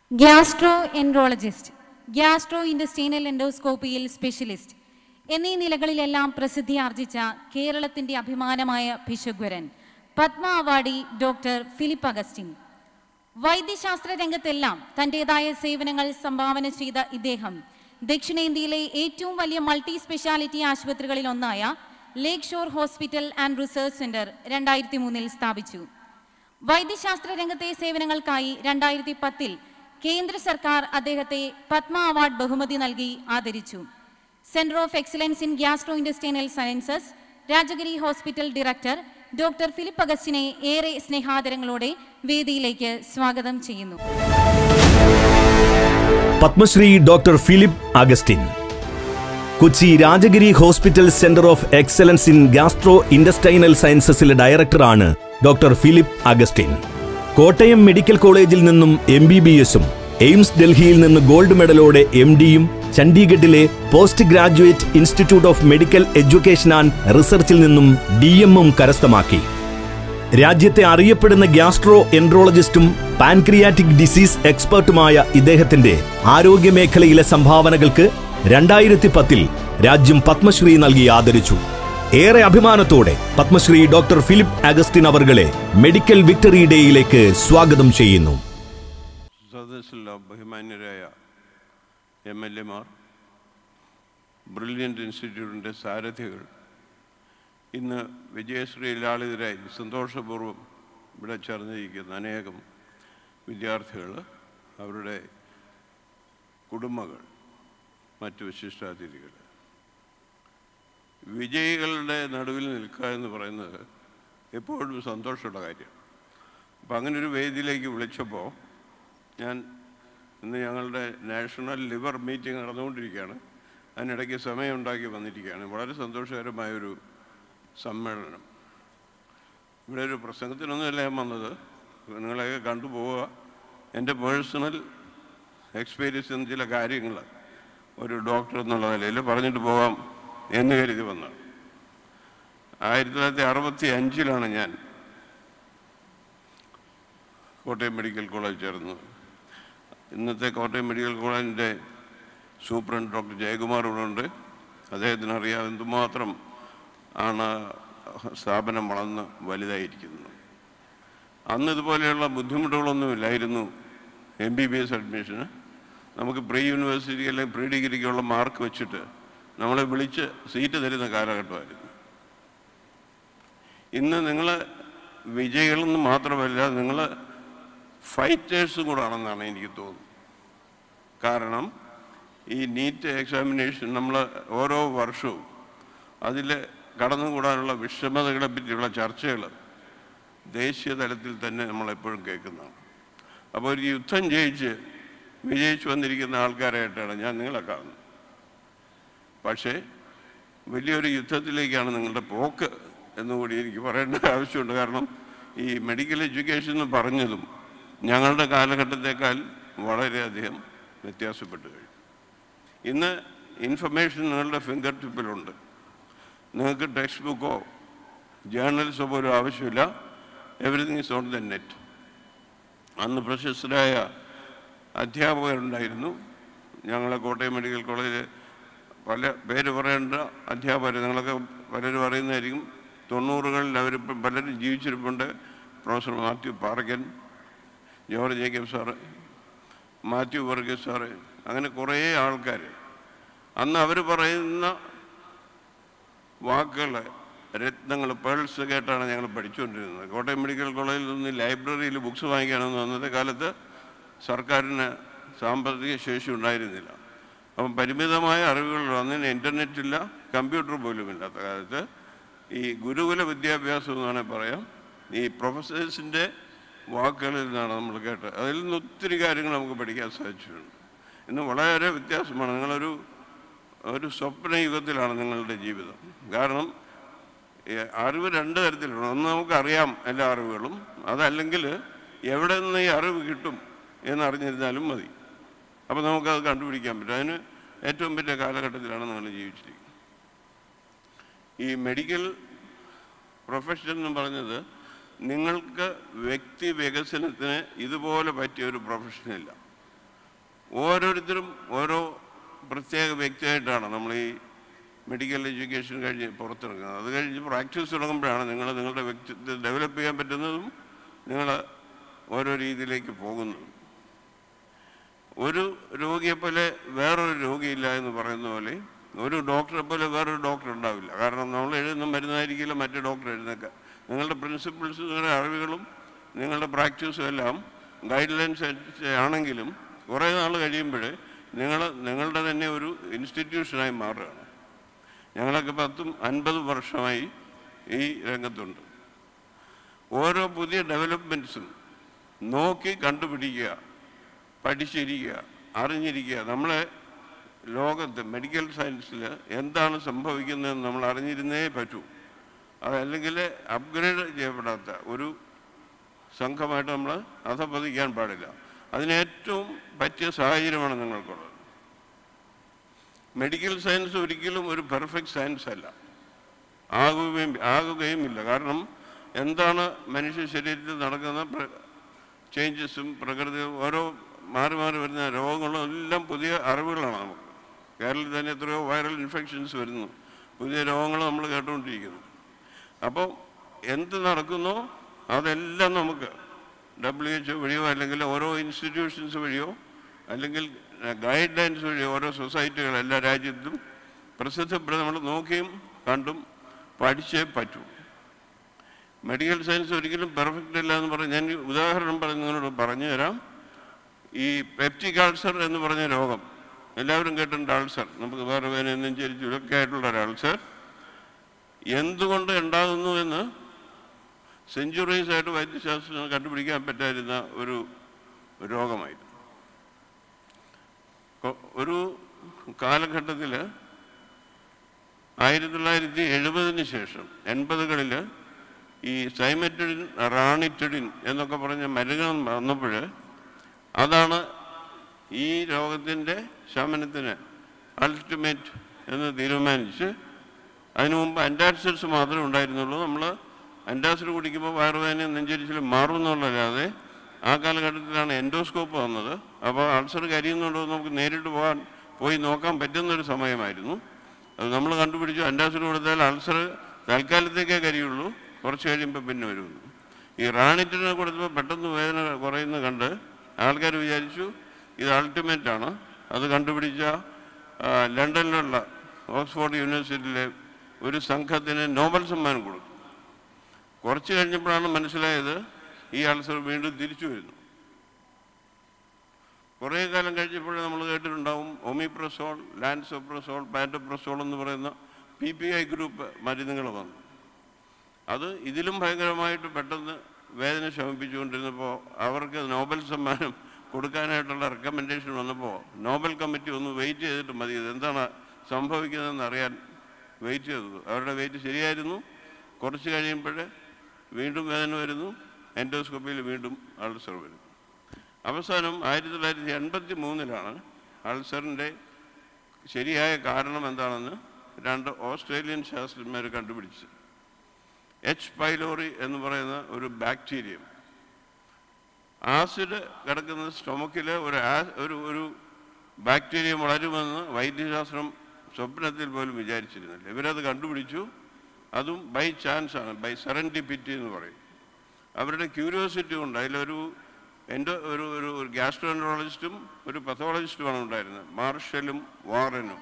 Gastro gastroenterologist gastrointestinal എൻഡോസ്കോപ്പിയിൽ specialist എന്നീ നിലകളിലെല്ലാം പ്രസിദ്ധി ആർജിച്ച കേരളത്തിന്റെ അഭിമാനമായ ഭിഷഗ്വരൻ പത്മ അവാർഡി ഡോക്ടർ ഫിലിപ്പ് അഗസ്റ്റിൻ വൈദ്യശാസ്ത്ര രംഗത്തെല്ലാം തന്റേതായ സേവനങ്ങൾ സംഭാവന ചെയ്ത ഇദ്ദേഹം ദക്ഷിണേന്ത്യയിലെ ഏറ്റവും വലിയ മൾട്ടി സ്പെഷ്യാലിറ്റി ആശുപത്രികളിൽ ഒന്നായ Lakeshore Hospital and Research Centre രണ്ടായിരത്തി മൂന്നിൽ സ്ഥാപിച്ചു വൈദ്യശാസ്ത്ര രംഗത്തെ സേവനങ്ങൾക്കായി രണ്ടായിരത്തി പത്തിൽ കേന്ദ്ര സർക്കാർ അദ്ദേഹത്തെ പത്മ അവാർഡ് ബഹുമതി നൽകി ആദരിച്ചു centre of excellence in gastro industrial sciences Rajagiri hospital director doctor Philip അഗസ്റ്റിനെ ഏറെ സ്നേഹാദരങ്ങളോടെ വേദിയിലേക്ക് സ്വാഗതം ചെയ്യുന്നു Padmashri doctor Philip Augustine Kochi Rajagiri hospital centre of excellence in gastrointestinal സയൻസസിലെ ഡയറക്ടറാണ് ഡോക്ടർ ഫിലിപ്പ് അഗസ്റ്റിൻ കോട്ടയം മെഡിക്കൽ കോളേജിൽ നിന്നും എം ബി ബി എസും എയിംസ് ഡൽഹിയിൽ നിന്ന് ഗോൾഡ് മെഡലോടെ എം ഡിയും ചണ്ഡീഗഡിലെ post graduate institute of medical education and റിസർച്ചിൽ നിന്നും ഡി എമ്മും കരസ്ഥമാക്കി രാജ്യത്തെ അറിയപ്പെടുന്ന ഗ്യാസ്ട്രോ എൻട്രോളജിസ്റ്റും പാൻക്രിയാറ്റിക് ഡിസീസ് എക്സ്പെർട്ടുമായ ഇദ്ദേഹത്തിന്റെ ആരോഗ്യമേഖലയിലെ സംഭാവനകൾക്ക് രണ്ടായിരത്തി പത്തിൽ രാജ്യം പത്മശ്രീ നൽകി ആദരിച്ചു ഏറെ അഭിമാനത്തോടെ പത്മശ്രീ ഡോക്ടർ ഫിലിപ്പ് അഗസ്റ്റിൻ അവർകളെ മെഡിക്കൽ വിക്ടറി ഡേയിലേക്ക് സ്വാഗതം ചെയ്യുന്നു സദസ്സിലുള്ള ബഹുമാന്യരായ എം എൽ എമാർ ബ്രില്യൻ്റ് ഇൻസ്റ്റിറ്റ്യൂട്ടിൻ്റെ സാരഥികൾ ഇന്ന് വിജയശ്രീ ലാളിതരായി സന്തോഷപൂർവ്വം ഇവിടെ ചേർന്നിരിക്കുന്ന അനേകം വിദ്യാർത്ഥികൾ അവരുടെ കുടുംബങ്ങൾ മറ്റു വിശിഷ്ടാതിഥികൾ വിജയികളുടെ നടുവിൽ നിൽക്കുക എന്ന് പറയുന്നത് എപ്പോഴും സന്തോഷമുള്ള കാര്യം അപ്പം അങ്ങനെ ഒരു വേദിയിലേക്ക് വിളിച്ചപ്പോൾ ഞാൻ ഇന്ന് ഞങ്ങളുടെ നാഷണൽ ലിവർ മീറ്റിംഗ് നടന്നുകൊണ്ടിരിക്കുകയാണ് അതിനിടയ്ക്ക് സമയം ഉണ്ടാക്കി വന്നിരിക്കുകയാണ് വളരെ സന്തോഷകരമായൊരു സമ്മേളനം ഇവിടെ ഒരു പ്രസംഗത്തിനൊന്നുമല്ല ഞാൻ വന്നത് നിങ്ങളെയൊക്കെ കണ്ടുപോവുക എൻ്റെ പേഴ്സണൽ എക്സ്പീരിയൻസ് ചില കാര്യങ്ങൾ ഒരു ഡോക്ടർ എന്നുള്ള നിലയിൽ പറഞ്ഞിട്ട് പോകാം എന്ന് കരുതി വന്നത് ആയിരത്തി തൊള്ളായിരത്തി അറുപത്തി അഞ്ചിലാണ് ഞാൻ കോട്ടയം മെഡിക്കൽ കോളേജ് ചേർന്നത് ഇന്നത്തെ കോട്ടയം മെഡിക്കൽ കോളേജിൻ്റെ സൂപ്രണ്ട് ഡോക്ടർ ജയകുമാർ ഇവിടെ ഉണ്ട് അദ്ദേഹത്തിന് അറിയാം എന്തുമാത്രം ആണ് സ്ഥാപനം വളർന്ന് വലുതായിരിക്കുന്നത് അന്ന് ഇതുപോലെയുള്ള ബുദ്ധിമുട്ടുകളൊന്നുമില്ലായിരുന്നു എം ബി ബി എസ് അഡ്മിഷന് നമുക്ക് പ്രീ യൂണിവേഴ്സിറ്റി അല്ലെങ്കിൽ പ്രീ ഡിഗ്രിക്കുള്ള മാർക്ക് വെച്ചിട്ട് നമ്മളെ വിളിച്ച് സീറ്റ് തരുന്ന കാലഘട്ടമായിരുന്നു ഇന്ന് നിങ്ങൾ വിജയികളെന്ന് മാത്രമല്ല നിങ്ങൾ ഫൈറ്റേഴ്സും കൂടെ ആണെന്നാണ് എനിക്ക് തോന്നുന്നത് കാരണം ഈ നീറ്റ് എക്സാമിനേഷൻ നമ്മൾ ഓരോ വർഷവും അതിൽ കടന്നുകൂടാനുള്ള വിഷമതകളെ പറ്റിയുള്ള ചർച്ചകൾ ദേശീയ തലത്തിൽ തന്നെ നമ്മളെപ്പോഴും കേൾക്കുന്നതാണ് അപ്പോൾ ഒരു യുദ്ധം ജയിച്ച് വിജയിച്ചു വന്നിരിക്കുന്ന ആൾക്കാരായിട്ടാണ് ഞാൻ നിങ്ങളെ കാണുന്നത് പക്ഷേ വലിയൊരു യുദ്ധത്തിലേക്കാണ് നിങ്ങളുടെ പോക്ക് എന്നുകൂടി എനിക്ക് പറയേണ്ട ആവശ്യമുണ്ട് കാരണം ഈ മെഡിക്കൽ എഡ്യൂക്കേഷൻ എന്ന് പറഞ്ഞതും ഞങ്ങളുടെ കാലഘട്ടത്തേക്കാൾ വളരെയധികം വ്യത്യാസപ്പെട്ടു കഴിഞ്ഞു ഇന്ന് ഇൻഫർമേഷൻ നിങ്ങളുടെ ഫിംഗർ ടിപ്പിലുണ്ട് നിങ്ങൾക്ക് ടെക്സ്റ്റ് ബുക്കോ ജേർണൽസോ പോലും ആവശ്യമില്ല everything is on the net അന്ന് പ്രശസ്തരായ അധ്യാപകരുണ്ടായിരുന്നു ഞങ്ങളെ കോട്ടയം മെഡിക്കൽ കോളേജ് പല പേര് പറയേണ്ട അധ്യാപകർ നിങ്ങളൊക്കെ പലരും അറിയുന്നതായിരിക്കും തൊണ്ണൂറുകളിൽ അവരിപ്പം പലരും ജീവിച്ചിരിപ്പുണ്ട് പ്രൊഫസർ മാത്യു പാറക്കൻ ജോർജ് ജേക്കബ് സാറ് മാത്യു വർഗീസ് സാറ് അങ്ങനെ കുറേ ആൾക്കാർ അന്ന് അവർ പറയുന്ന വാക്കുകൾ രത്നങ്ങൾ പേൾസ് കേട്ടാണ് ഞങ്ങൾ പഠിച്ചുകൊണ്ടിരുന്നത് കോട്ടയം മെഡിക്കൽ കോളേജിൽ നിന്ന് ലൈബ്രറിയിൽ ബുക്സ് വാങ്ങിക്കാനൊന്നും അന്നത്തെ കാലത്ത് സർക്കാരിന് സാമ്പത്തിക ശേഷി ഉണ്ടായിരുന്നില്ല അപ്പം പരിമിതമായ അറിവുകൾ അന്നിന് ഇൻ്റർനെറ്റ് ഇല്ല കമ്പ്യൂട്ടർ പോലും ഇല്ലാത്ത കാലത്ത് ഈ ഗുരുകുല വിദ്യാഭ്യാസം എന്ന് വേണമെങ്കിൽ പറയാം ഈ പ്രൊഫസേഴ്സിൻ്റെ വാക്കുകളിൽ നിന്നാണ് നമ്മൾ കേട്ടത് അതിൽ നിന്ന് ഒത്തിരി കാര്യങ്ങൾ നമുക്ക് പഠിക്കാൻ സാധിച്ചിട്ടുണ്ട് ഇന്ന് വളരെ വ്യത്യാസമാണ് നിങ്ങളൊരു ഒരു സ്വപ്ന യുഗത്തിലാണ് നിങ്ങളുടെ ജീവിതം കാരണം ഈ അറിവ് രണ്ട് തരത്തിലുണ്ട് ഒന്ന് നമുക്കറിയാം എല്ലാ അറിവുകളും അതല്ലെങ്കിൽ എവിടെ നിന്ന് ഈ അറിവ് കിട്ടും എന്നറിഞ്ഞിരുന്നാലും മതി അപ്പോൾ നമുക്കത് കണ്ടുപിടിക്കാൻ പറ്റും അതിന് ഏറ്റവും വലിയ കാലഘട്ടത്തിലാണ് നിങ്ങൾ ജീവിച്ചിരിക്കുന്നത് ഈ മെഡിക്കൽ പ്രൊഫഷൻ എന്ന് പറഞ്ഞത് നിങ്ങൾക്ക് വ്യക്തി വികസനത്തിന് ഇതുപോലെ പറ്റിയ ഒരു പ്രൊഫഷനില്ല ഓരോരുത്തരും ഓരോ പ്രത്യേക വ്യക്തിയായിട്ടാണ് നമ്മൾ ഈ മെഡിക്കൽ എഡ്യൂക്കേഷൻ കഴിഞ്ഞ് പുറത്തിറങ്ങുന്നത് അത് കഴിഞ്ഞ് പ്രാക്ടീസ് തുടങ്ങുമ്പോഴാണ് നിങ്ങൾ നിങ്ങളുടെ വ്യക്തിത്വം ഡെവലപ്പ് ചെയ്യാൻ പറ്റുന്നതും നിങ്ങൾ ഓരോ രീതിയിലേക്ക് പോകുന്നതും ഒരു രോഗിയെ പോലെ വേറൊരു രോഗിയില്ല എന്ന് പറയുന്ന പോലെ ഒരു ഡോക്ടറെ പോലെ വേറൊരു ഡോക്ടർ ഉണ്ടാവില്ല കാരണം നമ്മൾ എഴുതുന്ന മരുന്നായിരിക്കില്ല മറ്റു ഡോക്ടർ എഴുതുന്നേക്കുക നിങ്ങളുടെ പ്രിൻസിപ്പിൾസ് നിങ്ങളുടെ അറിവുകളും നിങ്ങളുടെ പ്രാക്ടീസും എല്ലാം ഗൈഡ് ലൈൻസ് ആണെങ്കിലും കുറേ നാൾ കഴിയുമ്പോൾ നിങ്ങൾ നിങ്ങളുടെ തന്നെ ഒരു ഇൻസ്റ്റിറ്റ്യൂഷനായി മാറുകയാണ് ഞങ്ങളൊക്കെ പത്തും അൻപതും വർഷമായി ഈ രംഗത്തുണ്ട് ഓരോ പുതിയ ഡെവലപ്മെൻറ്റ്സും നോക്കി കണ്ടുപിടിക്കുക പഠിച്ചിരിക്കുക അറിഞ്ഞിരിക്കുക നമ്മളെ ലോകത്ത് മെഡിക്കൽ സയൻസിൽ എന്താണ് സംഭവിക്കുന്നതെന്ന് നമ്മൾ അറിഞ്ഞിരുന്നേ പറ്റൂ അതല്ലെങ്കിൽ അപ്ഗ്രേഡ് ചെയ്യപ്പെടാത്ത ഒരു സംഘമായിട്ട് നമ്മൾ അധപ്പതിക്കാൻ പാടില്ല അതിന് ഏറ്റവും പറ്റിയ സാഹചര്യമാണ് നിങ്ങൾക്കുള്ളത് മെഡിക്കൽ സയൻസ് ഒരിക്കലും ഒരു പെർഫെക്റ്റ് സയൻസ് അല്ല ആകുകയും ആകുകയും ഇല്ല കാരണം എന്താണ് മനുഷ്യ ശരീരത്തിൽ നടക്കുന്ന ചേഞ്ചസും പ്രകൃതിയും ഓരോ മാറി മാറി വരുന്ന രോഗങ്ങളും എല്ലാം പുതിയ അറിവുകളാണ് നമുക്ക് കേരളത്തിൽ തന്നെ എത്രയോ വൈറൽ ഇൻഫെക്ഷൻസ് വരുന്നു പുതിയ രോഗങ്ങൾ നമ്മൾ കേട്ടുകൊണ്ടിരിക്കുന്നു അപ്പോൾ എന്ത് നടക്കുന്നോ അതെല്ലാം നമുക്ക് ഡബ്ല്യു എച്ച് വഴിയോ അല്ലെങ്കിൽ ഓരോ ഇൻസ്റ്റിറ്റ്യൂഷൻസ് വഴിയോ അല്ലെങ്കിൽ ഗൈഡ് ലൈൻസ് വഴിയോ ഓരോ സൊസൈറ്റികൾ എല്ലാ രാജ്യത്തും പ്രസിദ്ധപ്പെടുന്ന നമ്മൾ നോക്കിയും കണ്ടും പഠിച്ചേ പറ്റൂ മെഡിക്കൽ സയൻസ് ഒരിക്കലും പെർഫെക്റ്റ് അല്ല എന്ന് പറഞ്ഞ് ഞാൻ ഈ ഉദാഹരണം പറഞ്ഞ് നിങ്ങളോട് പറഞ്ഞു തരാം ഈ പെപ്റ്റിക് അൾസർ എന്ന് പറഞ്ഞ രോഗം എല്ലാവരും കേട്ടിട്ടുണ്ട് അൾസർ നമുക്ക് വേറെ വേന നെഞ്ചരി ചുരുക്കെ ആയിട്ടുള്ള ഒരു അൾസർ എന്തുകൊണ്ട് ഉണ്ടാകുന്നു എന്ന് സെഞ്ചുറീസ് ആയിട്ട് വൈദ്യശാസ്ത്രം കണ്ടുപിടിക്കാൻ പറ്റാതിരുന്ന ഒരു രോഗമായിരുന്നു കൊ- ഒരു കാലഘട്ടത്തിൽ ആയിരത്തി തൊള്ളായിരത്തി എഴുപതിന് ശേഷം എൺപതുകളിൽ ഈ സൈമറ്റഡിൻ റാണിറ്റഡിൻ എന്നൊക്കെ പറഞ്ഞ മരുന്നുകൾ വന്നപ്പോൾ അതാണ് ഈ രോഗത്തിൻ്റെ ശമനത്തിന് അൾട്ടിമേറ്റ് എന്ന് തീരുമാനിച്ച് അതിനു മുമ്പ് അൻറ്റാസിഡ്സ് മാത്രമേ ഉണ്ടായിരുന്നുള്ളൂ നമ്മൾ അൻറ്റാസിഡ് കുടിക്കുമ്പോൾ വയറുവേദനയും നെഞ്ചരിച്ചിലും മാറുമെന്നുള്ളതല്ലാതെ ആ കാലഘട്ടത്തിലാണ് എൻഡോസ്കോപ്പ് വന്നത് അപ്പോൾ അൾസർ കരിയുന്നുണ്ടോ എന്ന് നമുക്ക് നേരിട്ട് പോകാൻ പോയി നോക്കാൻ പറ്റുന്നൊരു സമയമായിരുന്നു അത് നമ്മൾ കണ്ടുപിടിച്ചു അൻറ്റാസിഡ് കൊടുത്താൽ അൾസർ തൽക്കാലത്തേക്കേ കരിയുള്ളൂ കുറച്ച് കഴിയുമ്പോൾ പിന്നെ വരുമെന്ന് ഈ റാണിറ്റിനെ കൊടുത്തപ്പോൾ പെട്ടെന്ന് വേദന കുറയുന്ന കണ്ട് ആൾക്കാർ വിചാരിച്ചു ഇത് അൾട്ടിമേറ്റ് ആണ് അത് കണ്ടുപിടിച്ച ആ, ലണ്ടനിലുള്ള ഓക്സ്ഫോർഡ് യൂണിവേഴ്സിറ്റിയിലെ ഒരു സംഘത്തിന് നോബൽ സമ്മാനം കൊടുത്തു കുറച്ച് കഴിഞ്ഞപ്പോഴാണ് മനസ്സിലായത് ഈ അൾസർ വീണ്ടും തിരിച്ചു വരുന്നു കുറേ കാലം കഴിഞ്ഞപ്പോൾ നമ്മൾ കേട്ടിട്ടുണ്ടാവും ഒമിപ്രസോൾ ലാൻസോപ്രസോൾ പാറ്റോപ്രസോൾ എന്ന് പറയുന്ന പി പി ഐ ഗ്രൂപ്പ് മരുന്നുകൾ വന്നു അത് ഇതിലും ഭയങ്കരമായിട്ട് പെട്ടെന്ന് വേദന ശമിപ്പിച്ചുകൊണ്ടിരുന്നപ്പോൾ അവർക്ക് നോബൽ സമ്മാനം കൊടുക്കാനായിട്ടുള്ള റെക്കമെൻഡേഷൻ വന്നപ്പോൾ നോബൽ കമ്മിറ്റി ഒന്ന് വെയിറ്റ് ചെയ്തിട്ട് മതി ഇത് എന്താണ് സംഭവിക്കുന്നതെന്ന് അറിയാൻ വെയിറ്റ് ചെയ്തത് അവരുടെ വെയിറ്റ് ശരിയായിരുന്നു കുറച്ച് കഴിയുമ്പോൾ വീണ്ടും വേദന വരുന്നു എൻഡോസ്കോപ്പിയിൽ വീണ്ടും അൾസർ വരുന്നു അവസാനം ആയിരത്തി തൊള്ളായിരത്തി എൺപത്തി മൂന്നിലാണ് അൾസറിൻ്റെ ശരിയായ കാരണം എന്താണെന്ന് രണ്ട് ഓസ്ട്രേലിയൻ ശാസ്ത്രജ്ഞന്മാർ കണ്ടുപിടിച്ചത് എച്ച് പൈലോറി എന്ന് പറയുന്ന ഒരു ബാക്ടീരിയം ആസിഡ് കിടക്കുന്ന സ്റ്റൊമക്കിൽ ഒരു ആ- ഒരു ഒരു ബാക്ടീരിയം വളരുമെന്ന് വൈദ്യശാസ്ത്രം സ്വപ്നത്തിൽ പോലും വിചാരിച്ചിരുന്നില്ല ഇവരത് കണ്ടുപിടിച്ചു അതും ബൈ ചാൻസ് ആണ് ബൈ സെറൻറ്റിപ്പിറ്റി എന്ന് പറയും അവരുടെ ക്യൂരിയോസിറ്റി കൊണ്ട് അതിലൊരു എൻ്റെ ഒരു ഒരു ഒരു ഗ്യാസ്ട്രോൻട്രോളജിസ്റ്റും ഒരു പത്തോളജിസ്റ്റുമാണ് ഉണ്ടായിരുന്നത് മാർഷലും വാറനും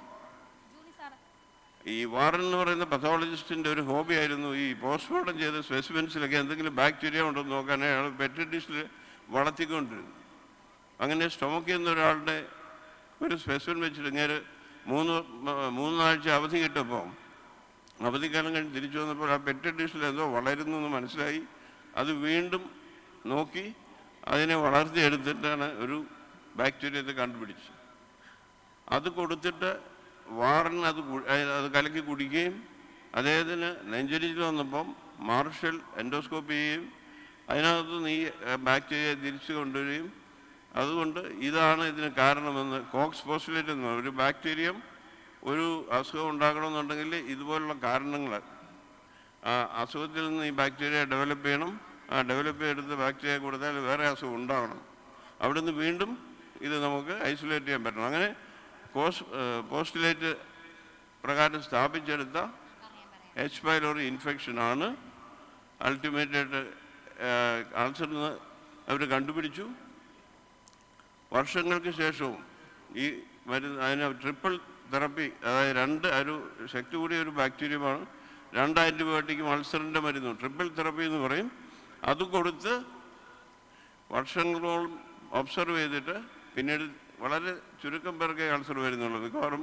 ഈ വാറൻ എന്ന് പറയുന്ന പത്തോളജിസ്റ്റിൻ്റെ ഒരു ഹോബി ആയിരുന്നു ഈ പോസ്റ്റ്മോർട്ടം ചെയ്ത സ്പെസിമെൻസിലൊക്കെ എന്തെങ്കിലും ബാക്ടീരിയ ഉണ്ടോ എന്ന് നോക്കാൻ അയാൾ പെറ്റ് ഡിഷിൽ വളർത്തിക്കൊണ്ടിരുന്നു അങ്ങനെ സ്റ്റൊമക്കിൽ നിന്ന് ഒരാളുടെ ഒരു സ്പെസിമെൻ വെച്ചിട്ട് ഇങ്ങനെ മൂന്ന് മ- മൂന്നാഴ്ച അവധി കിട്ടപ്പോൾ അവധിക്കാലം കഴിഞ്ഞ് തിരിച്ചു വന്നപ്പോൾ ആ പെറ്റ് ഡിഷിൽ എന്തോ വളരുന്നു എന്ന് മനസ്സിലായി അത് വീണ്ടും നോക്കി അതിനെ വളർത്തിയെടുത്തിട്ടാണ് ഒരു ബാക്ടീരിയത്തെ കണ്ടുപിടിച്ചത് അത് കൊടുത്തിട്ട് വാറൻ അത് കു- അഹ് അത് കലക്കി കുടിക്കുകയും അദ്ദേഹത്തിന് നെഞ്ചരിച്ചിൽ വന്നപ്പം മാർഷൽ എൻഡോസ്കോപ്പി ചെയ്യുകയും അതിനകത്ത് നീ ബാക്ടീരിയ തിരിച്ചു കൊണ്ടുവരികയും അതുകൊണ്ട് ഇതാണ് ഇതിന് കാരണമെന്ന് കോക്സ് പോസ്റ്റുലേറ്റ് എന്ന് പറയും. ഒരു ബാക്ടീരിയം ഒരു അസുഖം ഉണ്ടാക്കണമെന്നുണ്ടെങ്കിൽ ഇതുപോലുള്ള കാരണങ്ങൾ ആ അസുഖത്തിൽ നിന്ന് ഈ ബാക്ടീരിയ ഡെവലപ്പ് ചെയ്യണം ആ ഡെവലപ്പ് ചെയ്തെടുത്ത് ബാക്ടീരിയ കൊടുത്താൽ വേറെ അസുഖം ഉണ്ടാകണം അവിടെ നിന്ന് വീണ്ടും ഇത് നമുക്ക് ഐസൊലേറ്റ് ചെയ്യാൻ പറ്റണം അങ്ങനെ പോസ്റ്റ് പോസ്റ്റുലേറ്റ് പ്രകാരം സ്ഥാപിച്ചെടുത്ത എച്ച് പൈലോറി ഇൻഫെക്ഷനാണ് അൾട്ടിമേറ്റായിട്ട് അൾസറിന് അവർ കണ്ടുപിടിച്ചു വർഷങ്ങൾക്ക് ശേഷവും ഈ മരുന്ന് അതിന് ട്രിപ്പിൾ തെറപ്പി അതായത് രണ്ട് ഒരു ശക്തി കൂടിയ ഒരു ബാക്ടീരിയമാണ് രണ്ട് ആൻറ്റിബയോട്ടിക്കും അൾസറിൻ്റെ മരുന്നും ട്രിപ്പിൾ തെറപ്പി എന്ന് പറയും അത് കൊടുത്ത് വർഷങ്ങളോളം ഒബ്സർവ് ചെയ്തിട്ട് പിന്നീട് വളരെ ചുരുക്കം പേർക്കേ അൾസർ വരുന്നുള്ളൂ മിക്കവാറും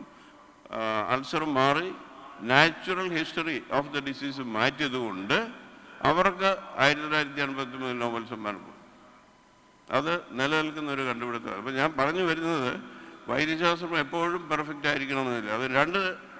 അൾസർ മാറി natural history of the disease മാറ്റിയതുകൊണ്ട് അവർക്ക് ആയിരത്തി തൊള്ളായിരത്തി അൻപത്തി മൂന്ന് നോബൽ സമ്മാനം കൊടുത്തു. അത് നിലനിൽക്കുന്ന ഒരു കണ്ടുപിടുത്തമാണ് അപ്പം ഞാൻ പറഞ്ഞു വരുന്നത് വൈദ്യശാസ്ത്രം എപ്പോഴും പെർഫെക്റ്റ് ആയിരിക്കണമെന്നില്ല അത് രണ്ട്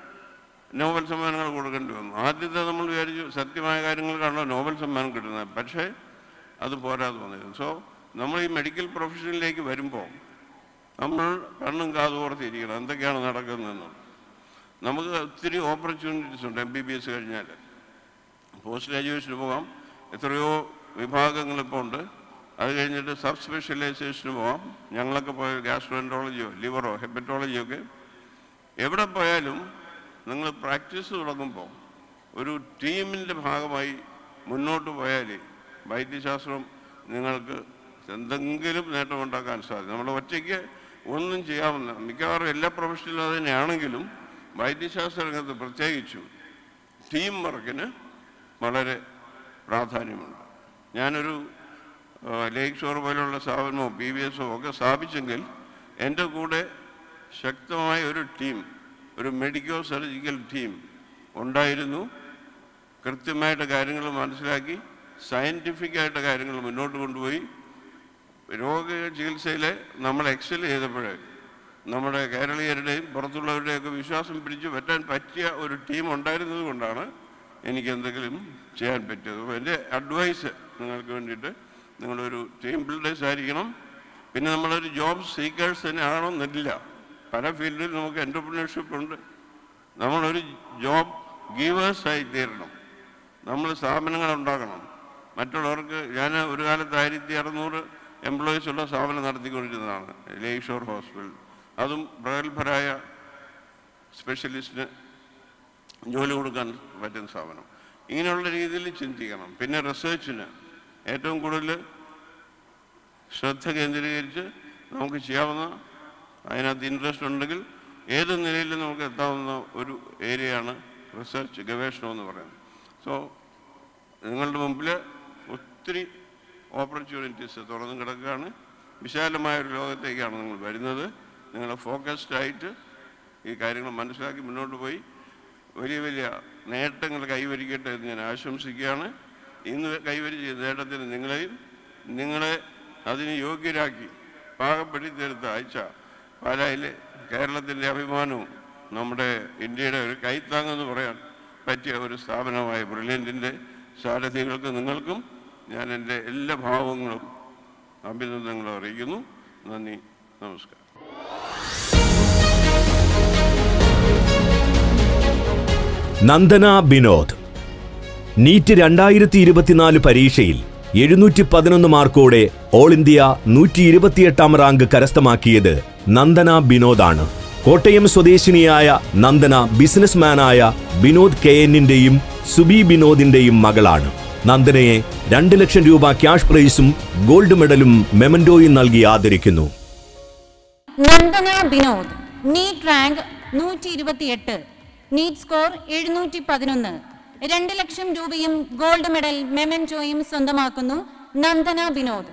നോബൽ സമ്മാനങ്ങൾ കൊടുക്കേണ്ടി വന്നു ആദ്യത്തെ നമ്മൾ വിചാരിച്ചു സത്യമായ കാര്യങ്ങൾക്കാണല്ലോ നോബൽ സമ്മാനം കിട്ടുന്നത് പക്ഷേ അത് പോരാതെ വന്നിരുന്നു സോ നമ്മൾ ഈ മെഡിക്കൽ പ്രൊഫഷനിലേക്ക് വരുമ്പോൾ നമ്മൾ കണ്ണും കാതും ഓർത്തിരിക്കണം എന്തൊക്കെയാണ് നടക്കുന്നതെന്ന് നമുക്ക് ഒത്തിരി ഓപ്പർച്യൂണിറ്റീസ് ഉണ്ട് എം ബി ബി എസ് കഴിഞ്ഞാൽ പോസ്റ്റ് ഗ്രാജുവേഷന് പോകാം എത്രയോ വിഭാഗങ്ങൾ ഇപ്പോൾ ഉണ്ട് അത് കഴിഞ്ഞിട്ട് സബ് സ്പെഷ്യലൈസേഷന് പോകാം ഞങ്ങളൊക്കെ പോയ ഗ്യാസ്ട്രോൻട്രോളജിയോ ലിവറോ ഹെപ്പറ്റോളജിയോ ഒക്കെ എവിടെ പോയാലും നിങ്ങൾ പ്രാക്ടീസ് തുടങ്ങുമ്പോൾ ഒരു ടീമിൻ്റെ ഭാഗമായി മുന്നോട്ട് പോയാൽ വൈദ്യശാസ്ത്രം നിങ്ങൾക്ക് എന്തെങ്കിലും നേട്ടമുണ്ടാക്കാൻ സാധിക്കും നമ്മൾ ഒറ്റയ്ക്ക് ഒന്നും ചെയ്യാവുന്ന മിക്കവാറും എല്ലാ പ്രൊഫഷണലും അത് തന്നെയാണെങ്കിലും വൈദ്യശാസ്ത്ര രംഗത്ത് പ്രത്യേകിച്ചും ടീം വർക്കിന് വളരെ പ്രാധാന്യമുണ്ട് ഞാനൊരു ആ, ലേക്ക് ഷോർ പോലുള്ള സ്ഥാപനമോ പി വി എസോ ഒക്കെ സ്ഥാപിച്ചെങ്കിൽ എൻ്റെ കൂടെ ശക്തമായ ഒരു ടീം ഒരു മെഡിക്കോ സർജിക്കൽ ടീം ഉണ്ടായിരുന്നു കൃത്യമായിട്ട് കാര്യങ്ങൾ മനസ്സിലാക്കി സയൻറ്റിഫിക്കായിട്ട് കാര്യങ്ങൾ മുന്നോട്ട് കൊണ്ടുപോയി രോഗ ചികിത്സയിൽ നമ്മൾ എക്സൽ ചെയ്തപ്പോഴേ നമ്മുടെ കേരളീയരുടെയും പുറത്തുള്ളവരുടെയൊക്കെ വിശ്വാസം പിടിച്ചു പറ്റാൻ പറ്റിയ ഒരു ടീം ഉണ്ടായിരുന്നത് കൊണ്ടാണ് എനിക്ക് എന്തെങ്കിലും ചെയ്യാൻ പറ്റിയത് അപ്പോൾ എൻ്റെ അഡ്വൈസ് നിങ്ങൾക്ക് വേണ്ടിയിട്ട് നിങ്ങളൊരു ടീം ബിൽഡേഴ്സ് ആയിരിക്കണം പിന്നെ നമ്മളൊരു ജോബ് സീക്കേഴ്സ് തന്നെ ആണെന്നില്ല പല ഫീൽഡിൽ നമുക്ക് എൻ്റർപ്രിനർഷിപ്പ് ഉണ്ട് നമ്മളൊരു ജോബ് ഗീവേഴ്സായി തീരണം നമ്മൾ സ്ഥാപനങ്ങൾ ഉണ്ടാക്കണം മറ്റുള്ളവർക്ക് ഞാൻ ഒരു കാലത്ത് ആയിരത്തി അറുന്നൂറ് എംപ്ലോയീസ് ഉള്ള സ്ഥാപനം നടത്തിക്കൊണ്ടിരുന്നതാണ് ലേക്ക് ഷോർ ഹോസ്പിറ്റൽ അതും പ്രഗത്ഭരായ സ്പെഷ്യലിസ്റ്റിന് ജോലി കൊടുക്കാൻ പറ്റുന്ന സ്ഥാപനം ഇങ്ങനെയുള്ള രീതിയിൽ ചിന്തിക്കണം പിന്നെ റിസർച്ചിന് ഏറ്റവും കൂടുതൽ ശ്രദ്ധ കേന്ദ്രീകരിച്ച് നമുക്ക് ചെയ്യാവുന്ന അതിനകത്ത് ഇൻട്രസ്റ്റ് ഉണ്ടെങ്കിൽ ഏത് നിലയിൽ നമുക്ക് എത്താവുന്ന ഒരു ഏരിയയാണ് റിസർച്ച് ഗവേഷണം എന്ന് പറയുന്നത് സോ നിങ്ങളുടെ മുമ്പിൽ ഒത്തിരി ഓപ്പർച്യൂണിറ്റീസ് തുറന്നു കിടക്കുകയാണ് വിശാലമായ ഒരു ലോകത്തേക്കാണ് നിങ്ങൾ വരുന്നത് നിങ്ങൾ ഫോക്കസ്ഡ് ആയിട്ട് ഈ കാര്യങ്ങൾ മനസ്സിലാക്കി മുന്നോട്ട് പോയി വലിയ വലിയ നേട്ടങ്ങൾ കൈവരിക്കട്ടെ എന്ന് ഞാൻ ആശംസിക്കുകയാണ് ഇന്ന് കൈവരിച്ച നേട്ടത്തിന് നിങ്ങളെയും നിങ്ങളെ അതിന് യോഗ്യരാക്കി പാകപ്പെടുത്തി തീർത്ത ആഴ്ച പാലായിലെ കേരളത്തിൻ്റെ അഭിമാനവും നമ്മുടെ ഇന്ത്യയുടെ ഒരു കൈത്താങ്ങെന്ന് പറയാൻ പറ്റിയ ഒരു സ്ഥാപനമായ ബ്രില്യൻറ്റിൻ്റെ സാരഥികൾക്ക് നിങ്ങൾക്കും ഞാൻ എൻ്റെ എല്ലാ ഭാവങ്ങളും അഭിനന്ദനങ്ങളും അറിയിക്കുന്നു നന്ദി നമസ്കാരം നന്ദന ബിനോദ് നീറ്റ് രണ്ടായിരത്തി ഇരുപത്തിനാല് പരീക്ഷയിൽ എഴുന്നൂറ്റി പതിനൊന്ന് മാർക്കോടെ ഓൾ ഇന്ത്യ നൂറ്റി ഇരുപത്തിയെട്ടാം റാങ്ക് കരസ്ഥമാക്കിയത് നന്ദന ബിനോദാണ് കോട്ടയം സ്വദേശിനിയായ നന്ദന ബിസിനസ്മാനായ ബിനോദ് കെ എന്നിന്റെയും സുബി ബിനോദിന്റെയും മകളാണ് നന്ദനയെ രണ്ട് ലക്ഷം രൂപ ക്യാഷ് പ്രൈസും ഗോൾഡ് മെഡലും മെമന്റോയും നൽകി ആദരിക്കുന്നു നന്ദന ബിനോദ് നീറ്റ് റാങ്ക് നൂറ്റി ഇരുപത്തിയെട്ട് നീറ്റ് സ്കോർ എഴുന്നൂറ്റി പതിനൊന്ന് രണ്ട് ലക്ഷം രൂപയും ഗോൾഡ് മെഡൽ മെമൻറ്റോയും സ്വന്തമാക്കുന്നു നന്ദന ബിനോദ്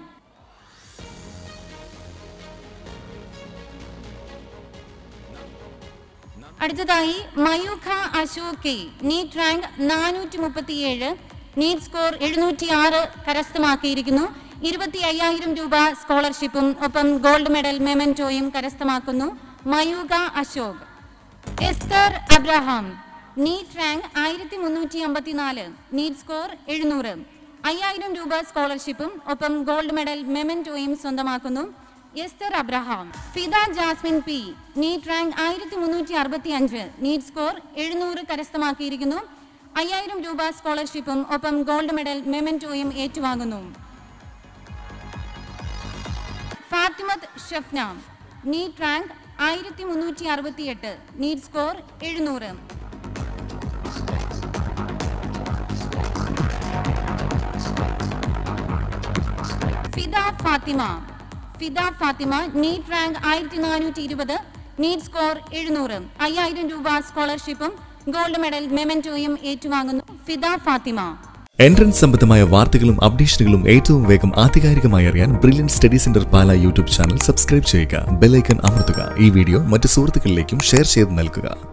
അടുത്തതായി Mayukha Ashok K NEET rank നാനൂറ്റി മുപ്പത്തിയേഴ് നീറ്റ് സ്കോർ എഴുന്നൂറ്റി ആറ് കരസ്ഥമാക്കിയിരിക്കുന്നു ഇരുപത്തി അയ്യായിരം രൂപ സ്കോളർഷിപ്പും ഒപ്പം ഗോൾഡ് മെഡൽ മെമൻറ്റോയും കരസ്ഥമാക്കുന്നു മയൂഖ അശോക് എസ്തർ അബ്രഹാം നീറ്റ് റാങ്ക് ആയിരത്തി മുന്നൂറ്റി അമ്പത്തിനാല് നീറ്റ് സ്കോർ എഴുന്നൂറ് അയ്യായിരം രൂപ സ്കോളർഷിപ്പും ഒപ്പം ഗോൾഡ് മെഡൽ മെമൻറ്റോയും സ്വന്തമാക്കുന്നു Esther Abraham Fida Jasmine P NEET rank ആയിരത്തി മുന്നൂറ്റി അറുപത്തി അഞ്ച് നീറ്റ് സ്കോർ എഴുന്നൂറ് കരസ്ഥമാക്കിയിരിക്കുന്നു അയ്യായിരം രൂപ സ്കോളർഷിപ്പും ഒപ്പം ഗോൾഡ് മെഡൽ മെമൻറ്റോയും ഏറ്റുവാങ്ങുന്നു ഫാത്തിമത്ത് ഷഫ്ന നീറ്റ് റാങ്ക് ആയിരത്തി മുന്നൂറ്റി അറുപത്തിയെട്ട് നീറ്റ് സ്കോർ എഴുന്നൂറ് ഫിദ ഫാത്തിമ ഫിദ ഫാത്തിമ നീറ്റ് റാങ്ക് ആയിരത്തി നാനൂറ്റി ഇരുപത് നീറ്റ് സ്കോർ എഴുന്നൂറ് അയ്യായിരം രൂപ സ്കോളർഷിപ്പും ഗോൾഡ് മെഡൽ മെമന്റോയും ഏറ്റുവാങ്ങുന്നു ഫിദ ഫാത്തിമ എൻട്രൻസ് സംബന്ധമായ വാർത്തകളും അപ്ഡേഷനുകളും ഏറ്റവും വേഗം ആധികാരികമായി അറിയാൻ brilliant study centre Pala YouTube channel subscribe ചെയ്യുക ബെല്ലൈക്കൺ അമർത്തുക ഈ വീഡിയോ മറ്റ് സുഹൃത്തുക്കളിലേക്കും ഷെയർ ചെയ്ത് നൽകുക